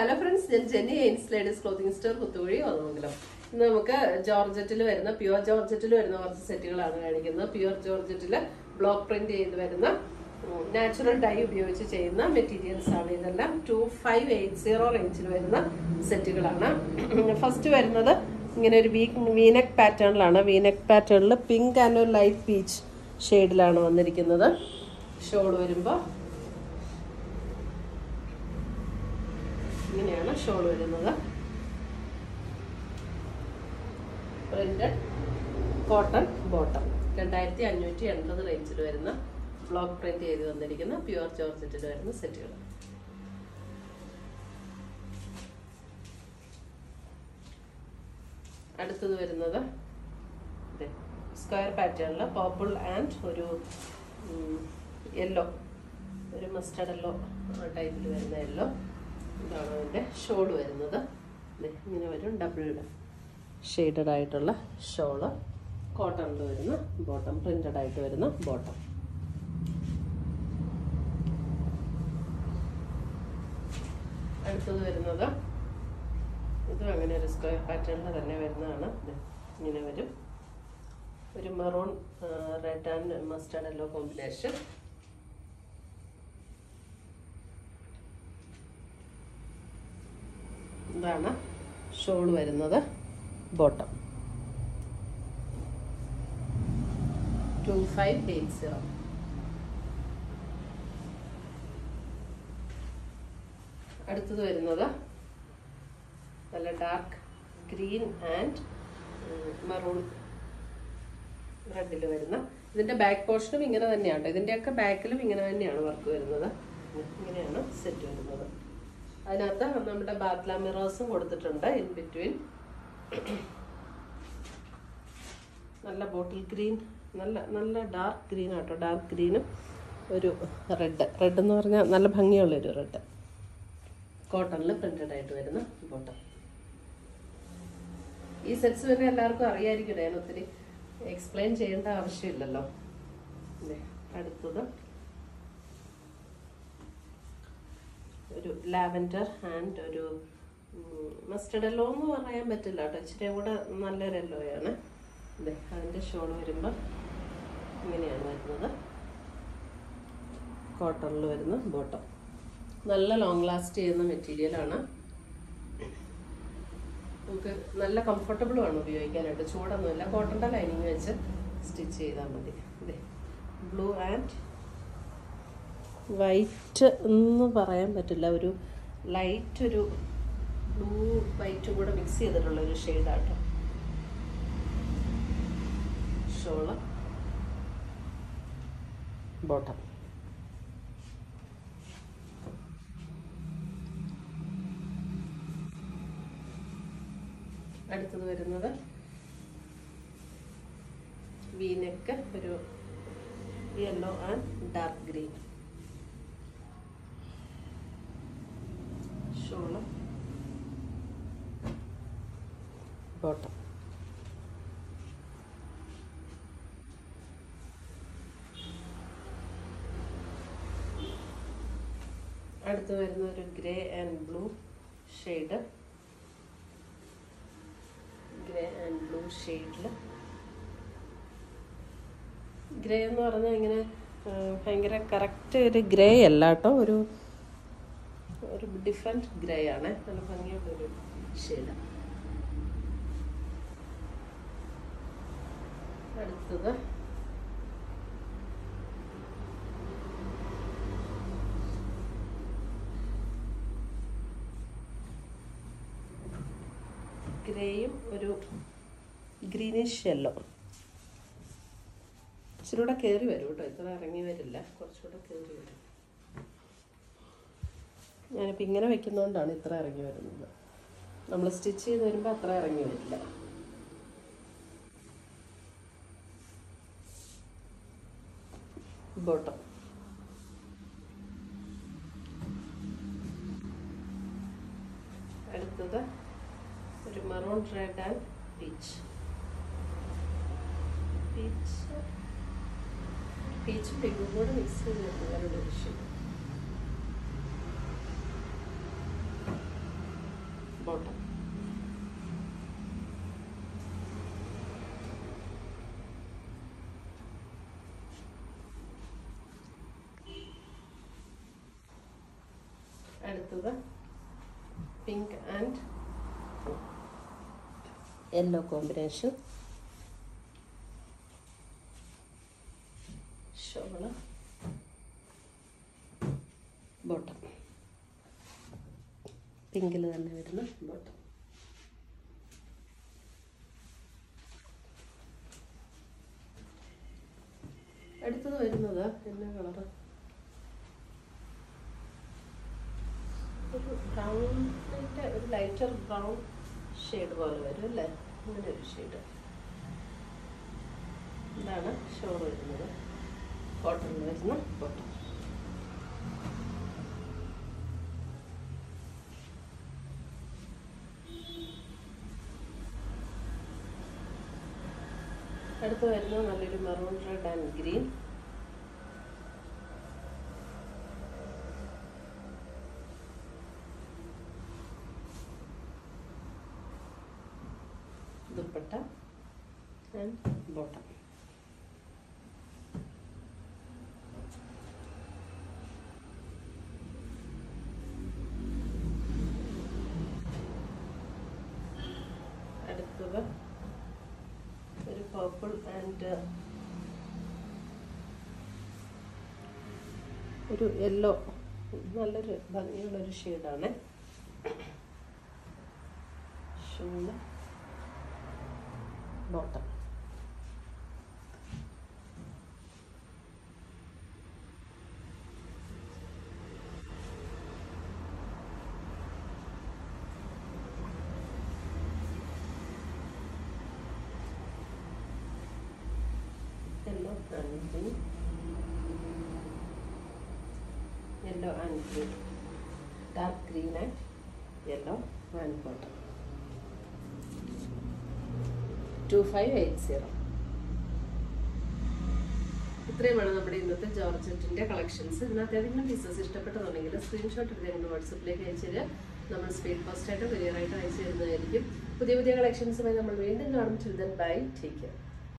hello friends ഞാൻ Jenny എയിൻസ് ladies clothing store Kuthukuzhi വന്നുവെങ്കിലും ഇന്ന് നമുക്ക് ജോർജറ്റിൽ വരുന്ന പ്യുവർ ജോർജറ്റിൽ വരുന്ന കുറച്ച് സെറ്റുകളാണ് കാണിക്കുന്നത് പ്യുവർ ജോർജറ്റിൽ ബ്ലോക്ക് പ്രിന്റ് ചെയ്ത് വരുന്ന നാച്ചുറൽ ഡൈ ഉപയോഗിച്ച് ചെയ്യുന്ന മെറ്റീരിയൽസ് ആണ് ഇതെല്ലാം ടു ഫൈവ് എയ്റ്റ് സീറോ റേഞ്ചിൽ വരുന്ന സെറ്റുകളാണ് ഫസ്റ്റ് വരുന്നത് ഇങ്ങനെ ഒരു വീ വീനെക്ക് പാറ്റേണിലാണ് വീനെക്ക് പാറ്റേണിൽ പിങ്ക് ആൻഡ് ഒരു ലൈറ്റ് പീച്ച് ഷെയ്ഡിലാണ് വന്നിരിക്കുന്നത് ഷോൾ വരുമ്പോൾ ഇങ്ങനെയാണ് ഷോൾ വരുന്നത് പ്രിന്റഡ് കോട്ടൺ ബോട്ടം രണ്ടായിരത്തി അഞ്ഞൂറ്റി എൺപത് റേഞ്ചിൽ വരുന്ന ബ്ലോക്ക് പ്രിന്റ് ചെയ്ത് വന്നിരിക്കുന്ന പ്യുവർ ജോർജറ്റിൽ വരുന്ന സെറ്റുകൾ അടുത്തത് വരുന്നത് സ്ക്വയർ പാറ്റേണിൽ പർപ്പിൾ ആൻഡ് ഒരു യെല്ലോ ഒരു മസ്റ്റർഡ് യെല്ലോ ടൈപ്പിൽ വരുന്ന യെല്ലോ ഇതാണ് അതിൻ്റെ ഷോൾ വരുന്നത് ദേ ഇങ്ങനെ വരും ഡബിൾ ഷെയ്ഡഡ് ആയിട്ടുള്ള ഷോള് കോട്ടണിൽ വരുന്ന ബോട്ടം പ്രിന്റഡ് ആയിട്ട് വരുന്ന ബോട്ടം അടുത്തത് വരുന്നത് ഇതും അങ്ങനെ ഒരു സ്ക്വയർ പാറ്റേണിൽ തന്നെ വരുന്നതാണ് ദേ ഇങ്ങനെ വരും ഒരു maroon red and mustard yellow combination ഇതാണ് ഷോൾ വരുന്നത് bottom two five eight zero അടുത്തത് വരുന്നത് നല്ല ഡാർക്ക് ഗ്രീൻ ആൻഡ് മറൂൺ റെഡിൽ വരുന്ന ഇതിന്റെ ബാക്ക് പോർഷനും ഇങ്ങനെ തന്നെയാണ് ഇതിന്റെയൊക്കെ ബാക്കിലും ഇങ്ങനെ തന്നെയാണ് വർക്ക് വരുന്നത് ഇങ്ങനെയാണ് സെറ്റ് വരുന്നത് അതിനകത്ത് നമ്മുടെ ബാത്ല മിറേഴ്സും കൊടുത്തിട്ടുണ്ട് ഇൻ ബിറ്റ്വീൻ നല്ല ബോട്ടിൽ ഗ്രീൻ നല്ല നല്ല ഡാർക്ക് ഗ്രീൻ ആട്ടോ ഡാർക്ക് ഗ്രീനും ഒരു റെഡ് റെഡ് എന്ന് പറഞ്ഞാൽ നല്ല ഭംഗിയുള്ള ഒരു റെഡ് കോട്ടണിൽ പ്രിന്റഡ് ആയിട്ട് വരുന്ന ബോട്ടം ഈ സെറ്റ്സ് പിന്നെ എല്ലാവർക്കും അറിയായിരിക്കും ഞാൻ ഒത്തിരി എക്സ്പ്ലെയിൻ ചെയ്യേണ്ട ആവശ്യമില്ലല്ലോ ഇല്ലേ, അടുത്തത് ഒരു ലാവൻഡർ ആൻഡ് ഒരു മസ്റ്റർഡ് യെല്ലോ എന്ന് പറയാൻ പറ്റില്ല കേട്ടോ ഇച്ചിരി കൂടെ നല്ലൊരു യെല്ലോയാണ് അതെ അതിൻ്റെ ഷോൾ വരുമ്പോൾ ഇങ്ങനെയാണ് വരുന്നത് കോട്ടണിൽ വരുന്ന ബോട്ടം നല്ല ലോങ് ലാസ്റ്റ് ചെയ്യുന്ന മെറ്റീരിയലാണ് നമുക്ക് നല്ല കംഫർട്ടബിളുമാണ് ഉപയോഗിക്കാനായിട്ട് ചൂടൊന്നുമില്ല കോട്ടൻ്റെ ലൈനിങ് വെച്ച് സ്റ്റിച്ച് ചെയ്താൽ മതി അതെ ബ്ലൂ ആൻഡ് വൈറ്റ് എന്ന് പറയാൻ പറ്റില്ല ഒരു ലൈറ്റ് ഒരു ബ്ലൂ വൈറ്റും കൂടെ മിക്സ് ചെയ്തിട്ടുള്ള ഒരു ഷെയ്ഡാട്ടോ ഷോള് ബോട്ടം അടുത്തത് വരുന്നത് വീനെക്ക് ഒരു yellow and dark green shawl bottom അടുത്ത് വരുന്ന ഒരു grey and blue shade grey and blue ഷെയ്ഡിൽ ഗ്രേ എന്ന് പറഞ്ഞാൽ ഇങ്ങനെ ആ, ഭയങ്കര കറക്റ്റ് ഒരു ഗ്രേ അല്ല കേട്ടോ ഒരു ഒരു ഡിഫറെൻറ്റ് ഗ്രേ ആണ് നല്ല ഭംഗിയുള്ളൊരു ഷെയ്ഡ് അടുത്തത് ഗ്രേയും ഒരു ഗ്രീനിഷ് യെല്ലോ ഇച്ചിരൂടെ കയറി വരും കേട്ടോ ഇത്ര ഇറങ്ങി വരില്ല കുറച്ചുകൂടെ കയറി വരും ഞാനിപ്പോൾ ഇങ്ങനെ വെക്കുന്നതുകൊണ്ടാണ് ഇത്ര ഇറങ്ങി വരുന്നത് നമ്മൾ സ്റ്റിച്ച് ചെയ്ത് വരുമ്പോൾ അത്ര ഇറങ്ങി വരില്ല ബോട്ടം അടുത്തത് ഒരു maroon red and peach peach പീച്ചും പിങ്കും കൂടെ മിക്സ് ചെയ്ത് വേറൊരു ഡിഷ് അടുത്തത് pink and yellow combination shawl bottom പിങ്കിൽ തന്നെ വരുന്ന ബോട്ടം അടുത്തത് വരുന്നത് എന്നാ കളറ് ഒരു ബ്രൗണിൻ്റെ ഒരു ലൈറ്റർ ബ്രൗൺ ഷെയ്ഡ് പോലെ വരും അല്ലേ അങ്ങനെ ഒരു ഷെയ്ഡ് ഇതാണ് ഷോൾ വരുന്നത് കോട്ടണിൽ വരുന്ന ബോട്ടം അടുത്ത് വരുന്നത് നല്ലൊരു maroon red and green dupatta and bottom അടുത്തത് ഒരു പർപ്പിൾ ആൻഡ് ഒരു യെല്ലോ നല്ലൊരു ഭംഗിയുള്ളൊരു ഷെയ്ഡാണ് shawl bottom yellow and green yellow and green dark green and yellow and bottom two five eight zero ഇത്രയുമാണ് നമ്മുടെ ഇന്നത്തെ ജോർജറ്റിന്റെ കളക്ഷൻസ് ഇതിനകത്ത് ഏതെങ്കിലും പീസസ് ഇഷ്ടപ്പെട്ടതുണ്ടെങ്കിൽ സ്ക്രീൻഷോട്ട് എടുത്ത് ഞങ്ങൾ വാട്സപ്പിലേക്ക് അയച്ചു തരിക നമ്മൾ സ്പീഡ് പോസ്റ്റ് ആയിട്ട് കൊറിയറായിട്ട് അയച്ചു തരുന്നതായിരിക്കും പുതിയ പുതിയ കളക്ഷൻസുമായി നമ്മൾ വീണ്ടും കാണും ചിൽഡ്രൻ ബൈ ടേക്ക് കെയർ